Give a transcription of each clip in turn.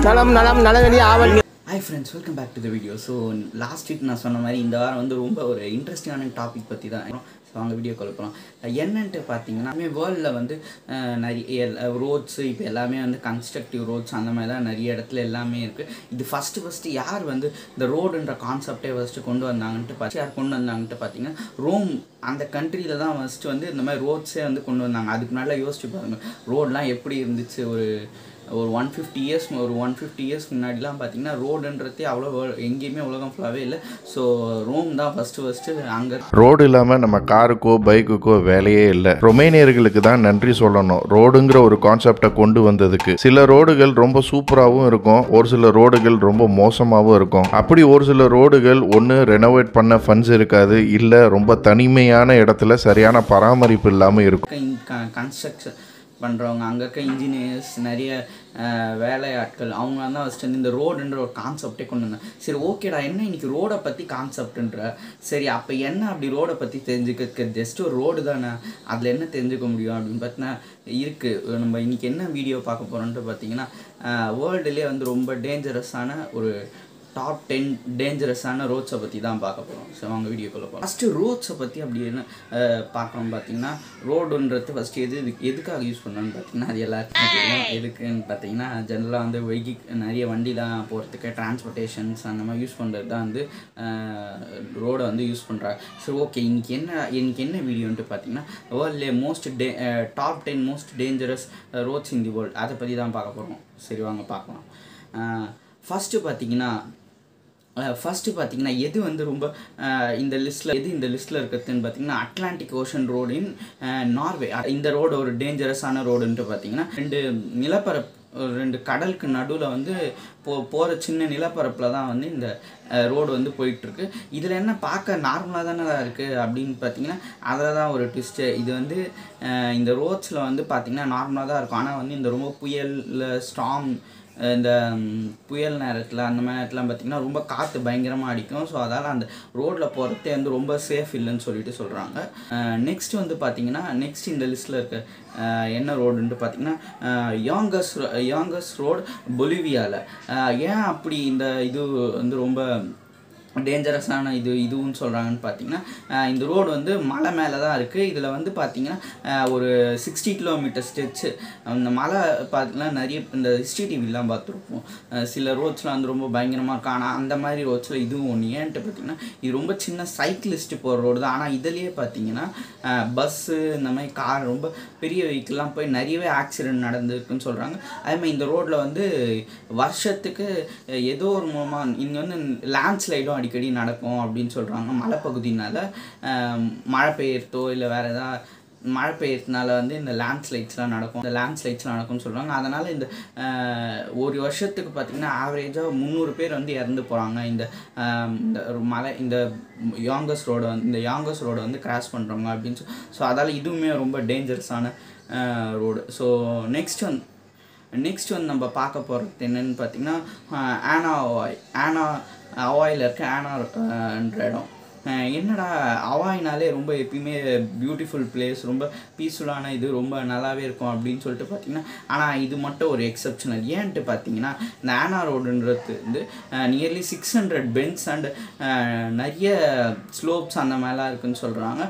நலம் நலம் நலவெளி ஆவல் hi friends welcome back to the video so last week நான் சொன்ன மாதிரி இந்த வாரம் வந்து ரொம்ப ஒரு இன்ட்ரெஸ்டிங்கான டாபிக் பற்றி தான் ஸோ அவங்க வீடியோ கொலப்பலாம் என்னன்ட்டு பார்த்தீங்கன்னா வேர்ல்டில் வந்து அஹ், நிறைய ரோட்ஸு இப்போ எல்லாமே வந்து கன்ஸ்ட்ரக்டிவ் ரோட்ஸ் அந்த மாதிரி தான் நிறைய இடத்துல எல்லாமே இருக்குது இது ஃபஸ்ட்டு ஃபஸ்ட்டு யார் வந்து இந்த ரோடுன்ற கான்செப்டே ஃபஸ்ட்டு கொண்டு வந்தாங்கன்ட்டு பார்த்து யார் கொண்டு வந்தாங்கன்ட்டு பார்த்தீங்கன்னா ரோம் அந்த கண்ட்ரியில் தான் ஃபஸ்ட்டு வந்து இந்த மாதிரி ரோட்ஸே வந்து கொண்டு வந்தாங்க அதுக்கு முன்னாடி யோசிச்சு பாருங்க ரோட்லாம் எப்படி இருந்துச்சு ஒரு ஒரு ஒன் ஃபிஃப்டி இயர்ஸ் ஒரு ஒன் ஃபிஃப்டி இயர்ஸ் முன்னாடிலாம் பார்த்தீங்கன்னா ரோடுன்றதே அவ்வளோ வே- எங்கேயுமே உலகம் ஃபுல்லாகவே இல்லை ஸோ ரோம் தான் ஃபஸ்ட்டு ஃபஸ்ட்டு அங்கே ரோடு இல்லாமல் நம்ம காருக்கோ பைக்குக்கோ வேலையே இல்லை ரொமேனியர்களுக்கு தான் நன்றி சொல்லணும் ரோடுங்கிற ஒரு கான்செப்டை கொண்டு வந்ததுக்கு சில ரோடுகள் ரொம்ப சூப்பராகவும் இருக்கும் ஒரு சில ரோடுகள் ரொம்ப மோசமாகவும் இருக்கும் அப்படி ஒரு சில ரோடுகள் ஒன்று ரெனோவேட் பண்ண ஃபண்ட்ஸ் இருக்காது இல்லை ரொம்ப தனிமையான இடத்துல சரியான பராமரிப்பு இல்லாமல் இருக்கும் கன்ஸ்ட்ரக்ஷன் பண்ணுறவங்க அங்கே இருக்க இன்ஜினியர்ஸ் நிறைய அஹ், வேலையாட்கள் அவங்க தான் ஃபஸ்ட்டு வந்து இந்த ரோடுன்ற ஒரு கான்செப்டே கொண்டு வந்தாங்க சரி ஓகேடா என்ன இன்னைக்கு ரோடை பற்றி கான்செப்ட்ன்ற சரி அப்போ என்ன அப்படி ரோடை பற்றி தெரிஞ்சுக்கிறதுக்கு ஜஸ்ட் ஒரு ரோடு தானே அதில் என்ன தெரிஞ்சுக்க முடியும் அப்படின்னு பார்த்தீங்கன்னா இருக்குது நம்ம இன்னைக்கு என்ன வீடியோ பார்க்க போகிறோன்ட்டு பார்த்தீங்கன்னா வேர்ல்டுலேயே வந்து ரொம்ப டேஞ்சரஸான ஒரு டாப் டென் டேஞ்சரஸான ரோட்ஸை பற்றி தான் பார்க்க போகிறோம் ஸோ அவங்க வீடியோக்குள்ளே போகிறோம் ஃபஸ்ட்டு ரோட்ஸை பற்றி அப்படி என்ன அஹ், பார்க்கணும் பார்த்தீங்கன்னா ரோடுன்றது ஃபஸ்ட்டு எது எதுக்கு- எதுக்காக யூஸ் பண்ணணும்னு பார்த்தீங்கன்னா அது எல்லாருக்குமே தெரியும் எதுக்குன்னு பார்த்தீங்கன்னா ஜென்ரலாக வந்து வெஹி நிறைய வண்டிலாம் போகிறதுக்கு டிரான்ஸ்போர்ட்டேஷன்ஸ் அந்த மாதிரி யூஸ் பண்ணுறது தான் வந்து ரோடை வந்து யூஸ் பண்ணுறாங்க ஸோ ஓகே இன்னைக்கு என்ன இன்னைக்கு என்ன வீடியோன்ட்டு பார்த்தீங்கன்னா வேர்ல்ட்லே மோஸ்ட் டே top ten most dangerous roads in the world அதை பற்றி தான் பார்க்க போகிறோம் சரி வாங்க பார்க்கலாம் ஃபஸ்ட்டு பார்த்தீங்கன்னா ஃபஸ்ட்டு பார்த்தீங்கன்னா எது வந்து ரொம்ப அஹ், இந்த லிஸ்ட்டில் எது இந்த லிஸ்ட்டில் இருக்கிறதுன்னு பார்த்தீங்கன்னா Atlantic ocean road in Norway இந்த ரோடு ஒரு டேஞ்சரஸான ரோடுன்ட்டு பார்த்தீங்கன்னா ரெண்டு நிலப்பரப்பு ஒரு ரெண்டு கடலுக்கு நடுவில் வந்து போ போகிற சின்ன நிலப்பரப்பில் தான் வந்து இந்த ரோடு வந்து போயிட்டுருக்கு இதில் என்ன பார்க்க நார்மலாக தானே இருக்குது அப்படின்னு பார்த்தீங்கன்னா அதில் தான் ஒரு ட்விஸ்ட்டு இது வந்து அஹ், இந்த ரோட்ஸில் வந்து பார்த்தீங்கன்னா நார்மலாக தான் இருக்கும் ஆனால் வந்து இந்த ரொம்ப புயல் ஸ்டாம் இந்த ம், புயல் நேரத்தில் அந்த மாதிரி நேரத்தில் பார்த்திங்கன்னா ரொம்ப காற்று பயங்கரமாக அடிக்கும் ஸோ அதால் அந்த ரோட்டில் போகிறதே வந்து ரொம்ப சேஃப் இல்லைன்னு சொல்லிட்டு சொல்கிறாங்க நெக்ஸ்ட் வந்து பார்த்திங்கன்னா நெக்ஸ்ட் இந்த லிஸ்ட்டில் இருக்க அஹ், என்ன ரோடுன்ட்டு பார்த்திங்கன்னா யாங்கஸ் யாங்கஸ் ரோடு பொலிவியாவில் ஏன் அப்படி இந்த இது வந்து ரொம்ப டேஞ்சரஸான இது இதுவும் சொல்கிறாங்கன்னு பார்த்தீங்கன்னா அஹ் இந்த ரோடு வந்து மலை மேலே தான் இருக்குது இதில் வந்து பார்த்தீங்கன்னா அஹ் ஒரு சிக்ஸ்டி கிலோமீட்டர் ஸ்டெச்சு அந்த மலை பார்த்தீங்கன்னா நிறைய இந்த ஹிஸ்ட்ரி டிவிலாம் பார்த்துருப்போம் அஹ் சில ரோட்ஸ்லாம் வந்து ரொம்ப பயங்கரமாக இருக்கும் ஆனால் அந்த மாதிரி ரோட்ஸில் இதுவும் ஒன்று ஏன்ட்டு பார்த்தீங்கன்னா இது ரொம்ப சின்ன சைக்கிளிஸ்ட் போகிற ரோடு தான் ஆனால் இதுலேயே பார்த்தீங்கன்னா பஸ்ஸு இந்த மாதிரி கார் ரொம்ப பெரிய வெஹிக்கிள்லாம் போய் நிறையவே ஆக்சிடென்ட் நடந்திருக்குன்னு சொல்கிறாங்க அதேமாதிரி இந்த ரோட்டில் வந்து வருஷத்துக்கு அஹ், ஏதோ ஒரு மூலமாக இங்கே வந்து லேண்ட்ஸ்லைடும் அடிக்கடி நடக்கும் அப்படின்னு சொல்கிறாங்க மலைப்பகுதினால அஹ், மழை பெய்யறதோ இல்லை வேறு ஏதாவது மழை பெய்யறதுனால வந்து இந்த லேண்ட்ஸ்லைட்ஸ்லாம் நடக்கும் இந்த லேண்ட்ஸ்லைட்ஸ்லாம் நடக்கும்னு சொல்கிறாங்க அதனால் இந்த அஹ், ஒரு வருஷத்துக்கு பார்த்திங்கன்னா ஆவரேஜாக முந்நூறு பேர் வந்து இறந்து போகிறாங்க இந்த அஹ், இந்த ஒரு மலை இந்த யாங்கஸ் ரோடு வந்து இந்த யாங்கஸ் ரோடை வந்து கிராஸ் பண்ணுறவங்க அப்படின்னு சொல்லி ஸோ அதால் இதுவுமே ரொம்ப டேஞ்சரஸான ரோடு ஸோ நெக்ஸ்ட் வந்து நெக்ஸ்ட் வந்து நம்ம பார்க்க போகிறது என்னன்னு பார்த்தீங்கன்னா ஆஹ், ஆனா அவாய் ஆனா அவாயில் இருக்க ஆனா ஆஹ், என்ற இடம் ஆஹ், என்னடா அவாய்னாலே ரொம்ப எப்பயுமே பியூட்டிஃபுல் பிளேஸ் ரொம்ப பீஸ்ஃபுல்லான இது ரொம்ப நல்லாவே இருக்கும் அப்படின்னு சொல்லிட்டு பார்த்தீங்கன்னா ஆனால் இது மட்டும் ஒரு எக்ஸப்ஷனல் ஏன்ட்டு பார்த்தீங்கன்னா இந்த ஆனா ரோடுன்றது வந்து nearly six hundred bends and நிறைய ஸ்லோப்ஸ் அந்த மாதிரிலாம் இருக்குன்னு சொல்கிறாங்க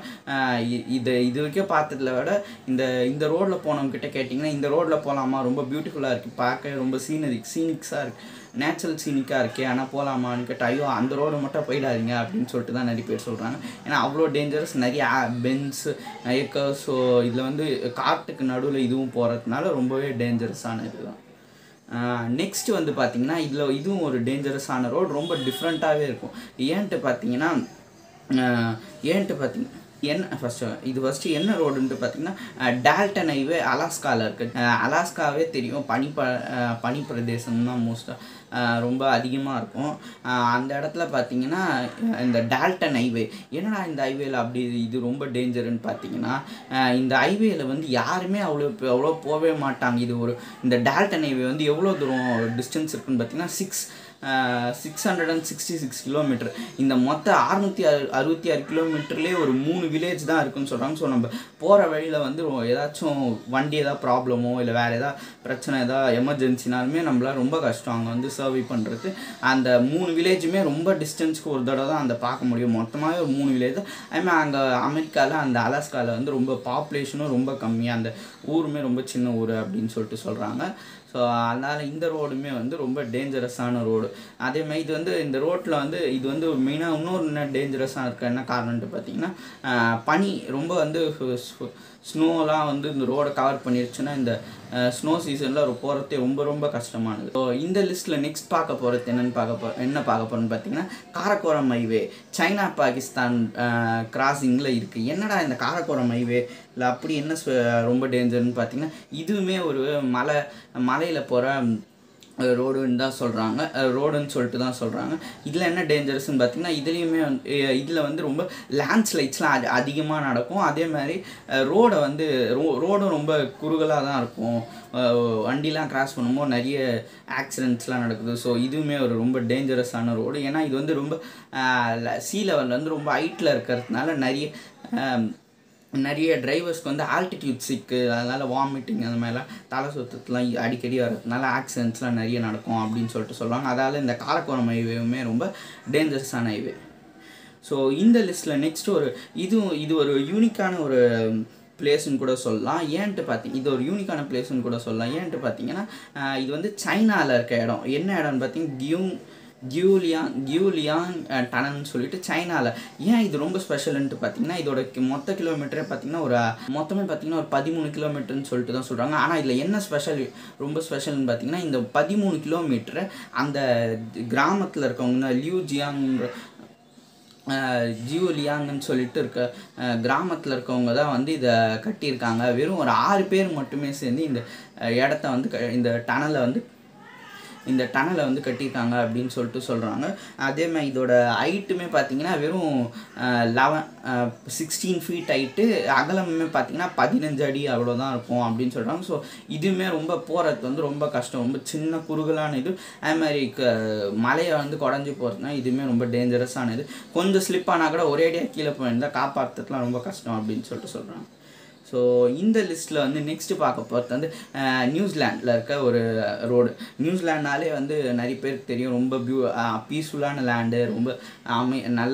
இது இது வரைக்கும் பார்த்ததுல விட இந்த இந்த ரோட்டில் போனவங்க கிட்ட கேட்டிங்கன்னா இந்த ரோட்டில் போகலாமா ரொம்ப பியூட்டிஃபுல்லாக இருக்குது பார்க்க ரொம்ப சீனரி சீனிக்ஸாக இருக்குது நேச்சுரல் சீனிக்காக இருக்கே ஆனால் போகலாமான்னு கேட்டால் ஐயோ அந்த ரோடு மட்டும் போயிடாதீங்க அப்படின்னு சொல்லிட்டு தான் நிறைய பேர் சொல்கிறாங்க ஏன்னா அவ்வளோ டேஞ்சரஸ் நிறைய பென்ஸ் நிறைய கர்ஸ் ஸோ இதில் வந்து காட்டுக்கு நடுவில் இதுவும் போகிறதுனால ரொம்பவே டேஞ்சரஸான இதுதான் நெக்ஸ்ட் வந்து பார்த்தீங்கன்னா இதில் இதுவும் ஒரு டேஞ்சரஸான ரோடு ரொம்ப டிஃப்ரெண்ட்டாகவே இருக்கும் ஏன்ட்டு பார்த்தீங்கன்னா ஆஹ் ஏன்ட்டு பார்த்தீங்கன்னா என்ன ஃபஸ்ட்டு இது ஃபஸ்ட்டு என்ன ரோடுன்ட்டு பார்த்தீங்கன்னா டால்டன் ஹைவே அலாஸ்காவில் இருக்குது அலாஸ்காவே தெரியும் பனி ப அஹ் பனி பிரதேசம் தான் மோஸ்ட்டாக ரொம்ப அதிகமாக இருக்கும் அஹ் அந்த இடத்துல பார்த்தீங்கன்னா இந்த டால்டன் ஹைவே என்னடா இந்த ஹைவேல அப்படி இது ரொம்ப டேஞ்சருன்னு பார்த்தீங்கன்னா அஹ் இந்த ஹைவேல வந்து யாருமே அவ்வளோ அவ்வளோ போகவே மாட்டாங்க இது ஒரு இந்த டால்டன் ஹைவே வந்து எவ்வளோ தூரம் டிஸ்டன்ஸ் இருக்குன்னு பார்த்தீங்கன்னா six six hundred and sixty six kilometre இந்த மொத்த அறுநூத்தி அறுபத்தி ஆறு கிலோமீட்டர்லேயே ஒரு மூணு வில்லேஜ் தான் இருக்குன்னு சொல்கிறாங்க ஸோ நம்ம போகிற வழியில் வந்து ரொ- ஏதாச்சும் வண்டி ஏதாவது ப்ராப்ளமோ இல்லை வேறு ஏதாவது பிரச்சனை ஏதாவது எமர்ஜென்சினாலுமே நம்மளால ரொம்ப கஷ்டம் அங்கே வந்து சர்வை பண்ணுறது அந்த மூணு வில்லேஜுமே ரொம்ப டிஸ்டன்ஸ்க்கு ஒரு தடவை தான் அந்த பார்க்க முடியும் மொத்தமாகவே ஒரு மூணு வில்லேஜ் அதுமாதிரி அங்கே அமெரிக்காவில் அந்த அலாஸ்காவில் வந்து ரொம்ப பாப்புலேஷனும் ரொம்ப கம்மி அந்த ஊருமே ரொம்ப சின்ன ஊர் அப்படின்னு சொல்லிட்டு சொல்கிறாங்க ஸோ அதனால் இந்த ரோடுமே வந்து ரொம்ப டேஞ்சரஸான ரோடு அதேமாதிரி இது வந்து இந்த ரோட்டில் வந்து இது வந்து மெயினாக இன்னொரு என்ன டேஞ்சரஸாக இருக்க என்ன காரணம்ட்டு பார்த்தீங்கன்னா ஆஹ், பனி ரொம்ப வந்து ஸ்னோலாம் வந்து இந்த ரோடை கவர் பண்ணிருச்சுன்னா இந்த ஸ்னோ சீசனில் போகிறதே ரொம்ப ரொம்ப கஷ்டமானது ஸோ இந்த லிஸ்ட்டில் நெக்ஸ்ட் பார்க்க போகிறது என்னன்னு பார்க்க போ என்ன பார்க்க போகிறோன்னு பார்த்தீங்கன்னா காரக்கோரம் ஹைவே சைனா பாகிஸ்தான் கிராசிங்கில் இருக்குது என்னடா இந்த காரக்கோரம் ஹைவே இல்லை அப்படி என்ன ஸ்வ- ரொம்ப டேஞ்சர்னு பார்த்தீங்கன்னா இதுவுமே ஒரு மலை மலையில் போகிற ரோடுன்னு தான் சொல்கிறாங்க ரோடுன்னு சொல்லிட்டு தான் சொல்கிறாங்க இதில் என்ன டேஞ்சரஸ்னு பார்த்தீங்கன்னா இதுலேயுமே வந்து இதில் வந்து ரொம்ப லேண்ட்ஸ்லைட்ஸ்லாம் அது அதிகமாக நடக்கும் அதே மாதிரி ரோடை வந்து ரோ ரோடும் ரொம்ப குறுகலாக தான் இருக்கும் அஹ் வண்டிலாம் கிராஸ் பண்ணும்போது நிறைய ஆக்சிடென்ட்ஸ்லாம் நடக்குது ஸோ இதுவுமே ஒரு ரொம்ப டேஞ்சரஸான ரோடு ஏன்னா இது வந்து ரொம்ப சி லெவலில் வந்து ரொம்ப ஹைட்டில் இருக்கிறதுனால நிறைய அஹ், நிறைய டிரைவர்ஸ்க்கு வந்து ஆல்டிடியூட் சிக்கு அதனால் வாமிட்டிங் அந்த மாதிரிலாம் தலை சுத்தத்துலாம் அடிக்கடி வர்றதுனால ஆக்சிடென்ட்ஸ்லாம் நிறைய நடக்கும் அப்படின்னு சொல்லிட்டு சொல்லுவாங்க அதால் இந்த காரக்கோரம் ஹைவேவுமே ரொம்ப டேஞ்சரஸான ஹைவே ஸோ இந்த லிஸ்ட்டில் நெக்ஸ்ட் ஒரு இதுவும் இது ஒரு யூனிக்கான ஒரு பிளேஸ்னு கூட சொல்லலாம் ஏன்ட்டு பார்த்தீங்க இது ஒரு யூனிக்கான பிளேஸ்னு கூட சொல்லலாம் ஏன்ட்டு பார்த்தீங்கன்னா ஆஹ் இது வந்து சைனாவில் இருக்க இடம் என்ன இடம்னு பார்த்தீங்கன்னா கியூங் கியூலியாங் கியூலியாங் டனல்னு சொல்லிட்டு சைனாவில் ஏன் இது ரொம்ப ஸ்பெஷல்ன்ட்டு பார்த்தீங்கன்னா இதோட கி- மொத்த கிலோமீட்டரே பார்த்தீங்கன்னா ஒரு மொத்தமே பார்த்தீங்கன்னா ஒரு பதிமூணு கிலோமீட்டர்னு சொல்லிட்டு தான் சொல்கிறாங்க ஆனால் இதில் என்ன ஸ்பெஷல் ரொம்ப ஸ்பெஷல்னு பார்த்தீங்கன்னா இந்த பதிமூணு கிலோமீட்டர் அந்த கிராமத்தில் இருக்கவங்க லியூ ஜியாங்ன்ற ஜியோ லியாங்கன்னு சொல்லிட்டு இருக்க கிராமத்தில் இருக்கவங்க தான் வந்து இதை கட்டியிருக்காங்க வெறும் ஒரு ஆறு பேர் மட்டுமே சேர்ந்து இந்த அஹ், இடத்த வந்து க- இந்த டனலை வந்து இந்த டனலை வந்து கட்டியிருக்காங்க அப்படின்னு சொல்லிட்டு சொல்கிறாங்க அதே மாதிரி இதோட ஹைட்டுமே பார்த்தீங்கன்னா வெறும் லெவன் சிக்ஸ்டீன் ஃபீட் ஹைட்டு அகலமுமே பார்த்தீங்கன்னா பதினஞ்சு அடி அவ்வளோதான் இருக்கும் அப்படின்னு சொல்கிறாங்க ஸோ இதுவுமே ரொம்ப போகிறது வந்து ரொம்ப கஷ்டம் ரொம்ப சின்ன குறுகலான இது அதே மாதிரி க மலையை வந்து குடஞ்சி போகிறதுனா இதுவுமே ரொம்ப டேஞ்சரஸான இது கொஞ்சம் ஸ்லிப் ஆனால் கூட ஒரேடியாக கீழே போயிருந்தால் காப்பாற்றுறதுலாம் ரொம்ப கஷ்டம் அப்படின்னு சொல்லிட்டு சொல்கிறாங்க ஸோ இந்த லிஸ்ட்டில் வந்து நெக்ஸ்ட் பார்க்க போகிறது வந்து நியூசிலாண்டில் இருக்க ஒரு ரோடு நியூசிலாண்ட்னாலே வந்து நிறைய பேருக்கு தெரியும் ரொம்ப பியூ பீஸ்ஃபுல்லான லேண்டு ரொம்ப அமை நல்ல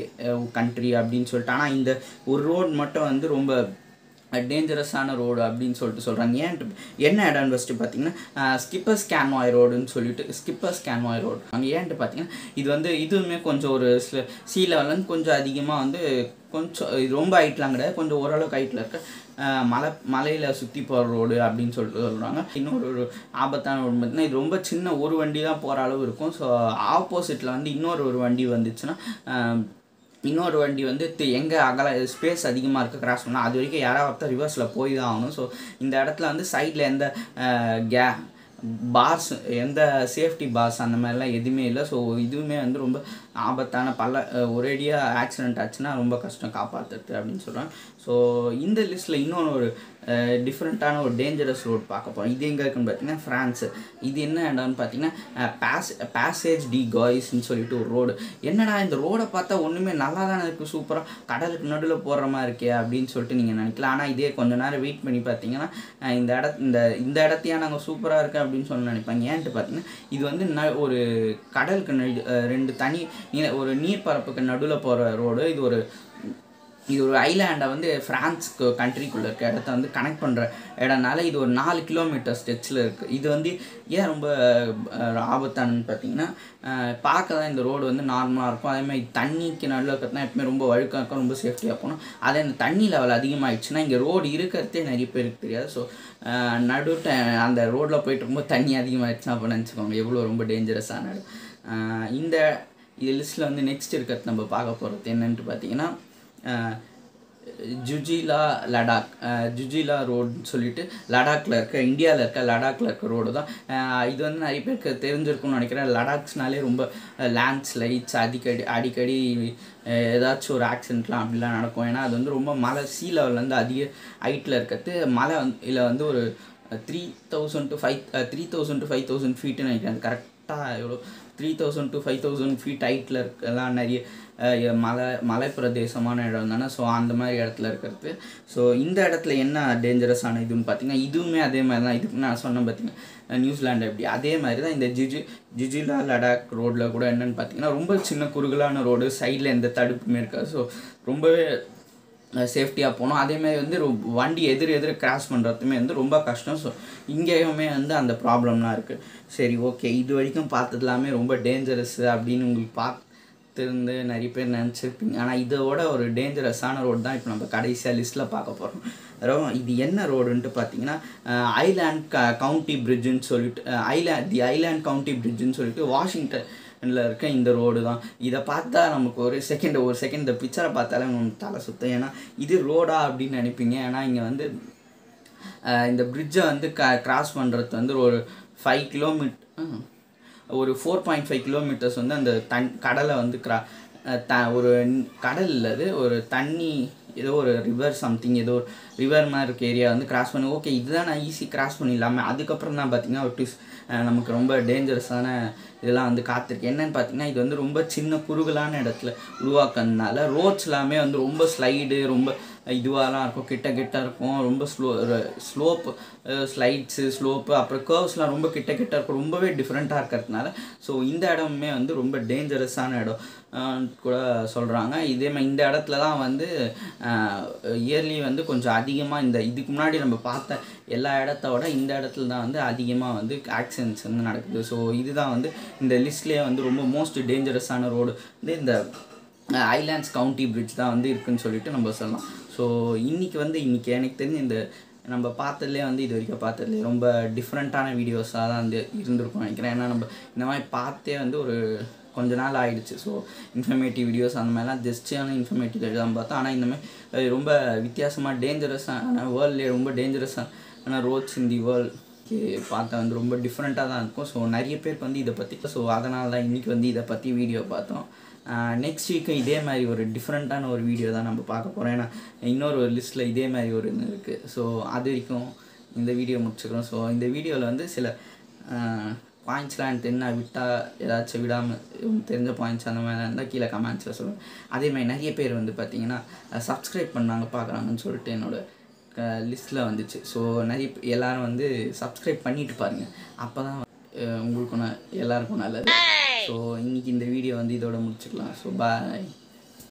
கண்ட்ரி அப்படின்னு சொல்லிட்டு ஆனால் இந்த ஒரு ரோடு மட்டும் வந்து ரொம்ப டேஞ்சரஸான ரோடு அப்படின்னு சொல்லிட்டு சொல்கிறாங்க ஏன் என்ன இடம்னு ஃபஸ்ட்டு பார்த்தீங்கன்னா ஸ்கிப்பர்ஸ் கேன்வாய் ரோடுன்னு சொல்லிட்டு ஸ்கிப்பர்ஸ் கேன்வாய் ரோடு அங்கே ஏன்ட்டு பார்த்தீங்கன்னா இது வந்து இதுவுமே கொஞ்சம் ஒரு சி லெவல்லேருந்து கொஞ்சம் அதிகமாக வந்து கொஞ்சம் இது ரொம்ப ஹைட்லாம் கிடையாது கொஞ்சம் ஓரளவுக்கு ஹைட்டில் இருக்க அஹ், மலை மலையில் சுற்றி போகிற ரோடு அப்படின்னு சொல்லிட்டு சொல்கிறாங்க இன்னொரு ஒரு ஆபத்தான ரோடு பார்த்தீங்கன்னா இது ரொம்ப சின்ன ஒரு வண்டி தான் போகிற அளவு இருக்கும் ஸோ ஆப்போசிட்டில் வந்து இன்னொரு ஒரு வண்டி வந்துச்சுன்னா அஹ், இன்னொரு வண்டி வந்து தி- எங்க அகல ஸ்பேஸ் அதிகமாக இருக்க கிராஸ் பண்ணால் அது வரைக்கும் யாராவது ஒருத்தர் ரிவர்ஸில் போய் தான் ஆகணும் ஸோ இந்த இடத்துல வந்து சைடில் எந்த அஹ், கே பார்ஸ் எந்த சேஃப்டி பார்ஸ் அந்த மாதிரிலாம் எதுவுமே இல்லை ஸோ இதுவுமே வந்து ரொம்ப ஆபத்தான பல அஹ், ஒரேடியாக ஆக்சிடென்ட் ஆச்சுன்னா ரொம்ப கஷ்டம் காப்பாற்றுறது அப்படின்னு சொல்கிறாங்க ஸோ இந்த லிஸ்ட்டில் இன்னொன்று ஒரு டிஃப்ரெண்ட்டான ஒரு டேஞ்சரஸ் ரோட் பார்க்க போகிறோம் இது எங்கே இருக்குன்னு பார்த்தீங்கன்னா ஃப்ரான்ஸு இது என்ன இடம்னு பார்த்தீங்கன்னா பாஸ் பேசேஜ் டி காய்ஸ்ன்னு சொல்லிட்டு ஒரு ரோடு என்னடா இந்த ரோடை பார்த்தா ஒன்றுமே நல்லா தானே இருக்குது சூப்பராக கடலுக்கு நடுவில் போடுற மாதிரி இருக்கே அப்படின்னு சொல்லிட்டு நீங்கள் நினைக்கலாம் ஆனால் இதே கொஞ்ச நேரம் வெயிட் பண்ணி பார்த்தீங்கன்னா அஹ், இந்த இட இந்த இந்த இடத்தையா நாங்கள் சூப்பராக இருக்கு அப்படின்னு சொல்லி நினைப்பாங்க ஏன்ட்டு பார்த்தீங்கன்னா இது வந்து ந ஒரு கடலுக்கு நடு அஹ், ரெண்டு தனி நீ- ஒரு நீர்ப்பரப்புக்கு நடுவில் போகிற ரோடு இது ஒரு இது ஒரு ஐலாண்டை வந்து ஃப்ரான்ஸ் கண்ட்ரிக்குள்ளே இருக்க இடத்த வந்து கனெக்ட் பண்ணுற இடம்னால இது ஒரு நாலு கிலோமீட்டர் ஸ்டெச்சில் இருக்குது இது வந்து ஏன் ரொம்ப அஹ், ஆபத்தானன்னு பார்த்தீங்கன்னா அஹ், பார்க்க தான் இந்த ரோடு வந்து நார்மலாக இருக்கும் அதே மாதிரி தண்ணிக்கு நடுவில் இருக்கிறதுனா எப்பவுமே ரொம்ப வழுக்கம் இருக்கும் ரொம்ப சேஃப்டியாக போகணும் அதே இந்த தண்ணி லெவல் அதிகமாகிடுச்சுன்னா இங்கே ரோடு இருக்கிறதே நிறைய பேருக்கு தெரியாது ஸோ நடு ட- அந்த ரோட்டில் போயிட்டு இருக்கும்போது தண்ணி அதிகமாகிடுச்சுன்னா அப்போ நினச்சிக்கோங்க எவ்வளோ ரொம்ப டேஞ்சரஸான இடம் அஹ், இந்த இது லிஸ்ட்டில் வந்து நெக்ஸ்ட் இருக்கிறது நம்ம பார்க்க போகிறது என்னன்ட்டு பார்த்தீங்கன்னா அஹ், ஜுஜிலா லடாக் அஹ், ஜுஜிலா ரோடுன்னு சொல்லிட்டு லடாக்ல இருக்க இந்தியாவில் இருக்க லடாக்ல இருக்க ரோடு தான் அஹ், இது வந்து நிறைய பேருக்கு தெரிஞ்சிருக்கும்னு நினைக்கிறேன் லடாக்ஸ்னாலே ரொம்ப லேண்ட் ஸ்லைட்ஸ் அடிக்கடி அடிக்கடி அஹ், ஏதாச்சும் ஒரு ஆக்சிடென்ட்லாம் அப்படிலாம் நடக்கும் ஏன்னா அது வந்து ரொம்ப மலை சீ லெவல்லேருந்து அதிக ஹைட்டில் இருக்கிறது மலை வந்து இதில் வந்து ஒரு three thousand to five three thousand to five thousand ஃபீட்டுன்னு நினைக்கிறேன் கரெக்டாக எவ்வளோ three thousand to five thousand feet ஹைட்டில் இருக்கலாம் நிறைய அஹ், மலை மலை பிரதேசமான இடம் தானே ஸோ அந்த மாதிரி இடத்துல இருக்கிறது ஸோ இந்த இடத்துல என்ன டேஞ்சரஸான இதுன்னு பார்த்தீங்கன்னா இதுவுமே அதே மாதிரி தான் இதுக்கு நான் சொன்னேன் பார்த்தீங்கன்னா நியூசிலாண்டு எப்படி அதே மாதிரி தான் இந்த ஜிஜி ஜிஜிலா லடாக் ரோட்டில் கூட என்னன்னு பார்த்தீங்கன்னா ரொம்ப சின்ன குறுகலான ரோடு சைடில் எந்த தடுப்புமே இருக்காது ஸோ ரொம்பவே சேஃப்டியாக போகணும் அதேமாதிரி வந்து ரொ- வண்டி எதிர் எதிர் கிராஸ் பண்ணுறதுமே வந்து ரொம்ப கஷ்டம் ஸோ இங்கேயுமே வந்து அந்த ப்ராப்ளம்லாம் இருக்குது சரி ஓகே இது வரைக்கும் பார்த்தது எல்லாமே ரொம்ப டேஞ்சரஸ் அப்படின்னு உங்களுக்கு பார்த்துருந்து நிறைய பேர் நினச்சிருப்பீங்க ஆனால் இதோட ஒரு டேஞ்சரஸான ரோடு தான் இப்போ நம்ம கடைசியாக லிஸ்ட்டில் பார்க்க போகிறோம் அதாவது இது என்ன ரோடுன்ட்டு பார்த்தீங்கன்னா ஐலாண்ட் க கவுண்டி பிரிட்ஜுன்னு சொல்லிட்டு ஐலாண்ட் தி ஐலாண்ட் கவுண்டி பிரிட்ஜுன்னு சொல்லிட்டு வாஷிங்டன் ல இருக்க இந்த ரோடு தான் இதை பார்த்தா நமக்கு ஒரு செகண்ட் ஒரு செகண்ட் இந்த பிக்சரை பார்த்தாலே நமக்கு தலை சுத்தம் ஏன்னா இது ரோடா அப்படின்னு நினைப்பீங்க ஏன்னா இங்கே வந்து அஹ், இந்த பிரிட்ஜை வந்து க கிராஸ் பண்ணுறது வந்து ஒரு ஃபைவ் கிலோமீட்டர் ஒரு ஃபோர் பாயிண்ட் ஃபைவ் கிலோமீட்டர்ஸ் வந்து அந்த தன் கடலை வந்து கிரா அஹ், த ஒரு ந- கடல் இல்ல அது ஒரு தண்ணி ஏதோ ஒரு ரிவர் சம்திங் ஏதோ ஒரு ரிவர் மாதிரி இருக்க ஏரியா வந்து கிராஸ் பண்ணி ஓகே இதுதான் நான் ஈஸி கிராஸ் பண்ணிடலாமே அதுக்கப்புறம் தான் பார்த்தீங்கன்னா ஒரு ட்விஸ் நமக்கு ரொம்ப டேஞ்சரஸான இதெல்லாம் வந்து காத்திருக்கு என்னன்னு பார்த்தீங்கன்னா இது வந்து ரொம்ப சின்ன குறுகலான இடத்துல உருவாக்குறதுனால ரோட்ஸ் எல்லாமே வந்து ரொம்ப ஸ்லைடு ரொம்ப இதுவாலாம் இருக்கும் கிட்ட கிட்ட இருக்கும் ரொம்ப ஸ்லோ ஸ்லோப் ஸ்லைட்ஸு ஸ்லோப்பு அப்புறம் கர்வ்ஸ்லாம் ரொம்ப கிட்ட கிட்ட இருக்கும் ரொம்பவே டிஃப்ரெண்ட்டாக இருக்கிறதுனால ஸோ இந்த இடமுமே வந்து ரொம்ப டேஞ்சரஸான இடம் ஆஹ் கூட சொல்கிறாங்க இதே மாதிரி இந்த இடத்துல தான் வந்து இயர்லி வந்து கொஞ்சம் அதிகமாக இந்த இதுக்கு முன்னாடி நம்ம பார்த்த எல்லா இடத்த விட இந்த இடத்துல தான் வந்து அதிகமாக வந்து ஆக்சிடென்ட்ஸ் வந்து நடக்குது ஸோ இதுதான் வந்து இந்த லிஸ்ட்லேயே வந்து ரொம்ப மோஸ்ட் டேஞ்சரஸான ரோடு வந்து இந்த ஐலாண்ட்ஸ் கவுண்டி பிரிட்ஜ் தான் வந்து இருக்குன்னு சொல்லிட்டு நம்ம சொல்லலாம் ஸோ இன்னைக்கு வந்து இன்னைக்கு எனக்கு தெரிஞ்சு இந்த நம்ம பார்த்ததுலேயே வந்து இது வரைக்கும் பார்த்ததுலேயே ரொம்ப டிஃப்ரெண்ட்டான வீடியோஸாக தான் வந்து இருந்திருக்கும் நினைக்கிறேன் ஏன்னா நம்ம இந்த மாதிரி பார்த்தே வந்து ஒரு கொஞ்ச நாள் ஆயிடுச்சு ஸோ இன்ஃபர்மேட்டிவ் வீடியோஸ் அந்த மாதிரிலாம் ஜஸ்டான இன்ஃபர்மேட்டிவ் தான் பார்த்தோம் ஆனால் இந்த மாதிரி அஹ், ரொம்ப வித்தியாசமாக டேஞ்சரஸான வேர்ல்ட்லேயே ரொம்ப டேஞ்சரஸான ரோட்ஸ் இன் தி வேர்ல்ட் பார்த்தா வந்து ரொம்ப டிஃப்ரெண்ட்டாக தான் இருக்கும் ஸோ நிறைய பேருக்கு வந்து இதை பற்றி ஸோ அதனால தான் இன்றைக்கி வந்து இதை பற்றி வீடியோ பார்த்தோம் நெக்ஸ்ட் வீக்கும் இதே மாதிரி ஒரு டிஃப்ரெண்ட்டான ஒரு வீடியோ தான் நம்ம பார்க்க போகிறோம் ஏன்னா இன்னொரு ஒரு லிஸ்ட்டில் இதே மாதிரி ஒரு இது இருக்குது ஸோ அது வரைக்கும் இந்த வீடியோ முடிச்சுக்கிறோம் ஸோ இந்த வீடியோவில் வந்து சில பாயிண்ட்ஸ்லாம் என்ன விட்டால் ஏதாச்சும் விடாமல் தெரிஞ்ச பாயிண்ட்ஸ் அந்த மாதிரி இருந்தால் கீழே கமெண்ட்ஸில் சொல்லுவேன் அதே மாதிரி நிறைய பேர் வந்து பார்த்தீங்கன்னா சப்ஸ்கிரைப் பண்ணாங்க பார்க்குறாங்கன்னு சொல்லிட்டு என்னோட லிஸ்ட்டில் வந்துச்சு ஸோ நிறைய பே- எல்லாரும் வந்து சப்ஸ்கிரைப் பண்ணிட்டு பாருங்கள் அப்போ தான் உங்களுக்கும் ந- எல்லாருக்கும் நல்லது ஸோ இன்னைக்கு இந்த வீடியோ வந்து இதோட முடிச்சுக்கலாம் ஸோ பாய்